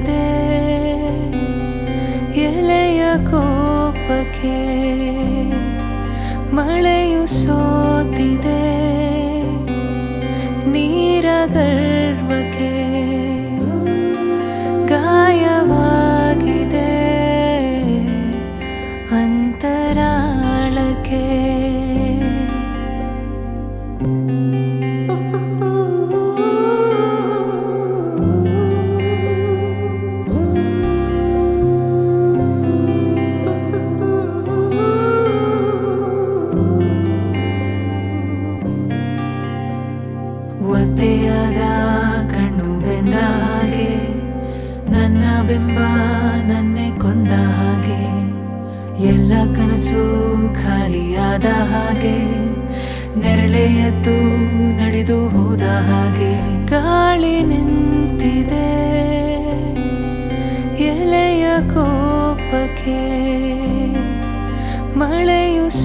ಸೋತಿದೆ ಎಲೆಯ ಕೋಪಕ್ಕೆ ಮಳೆಯು ಸೋತಿದೆ ನೀರ ಗರ್ವಕ್ಕೆ ಗಾಯವಾಗಿದೆ ಅಂತರಾಳಕ್ಕೆ ಒದ್ದೆಯಾದ ಕಣ್ಣು ಬೆಂದ ಹಾಗೆ ನನ್ನ ಬೆಂಬ ನನ್ನೆ ಕೊಂದ ಹಾಗೆ ಎಲ್ಲ ಕನಸು ಖಾಲಿಯಾದ ಹಾಗೆ ನೆರಳೆ ಎದ್ದು ನಡೆದು ಹೋದ ಹಾಗೆ ಗಾಳಿ ನಿಂತಿದೆ ಎಲೆಯ ಕೋಪಕ್ಕೆ ಮಳೆಯು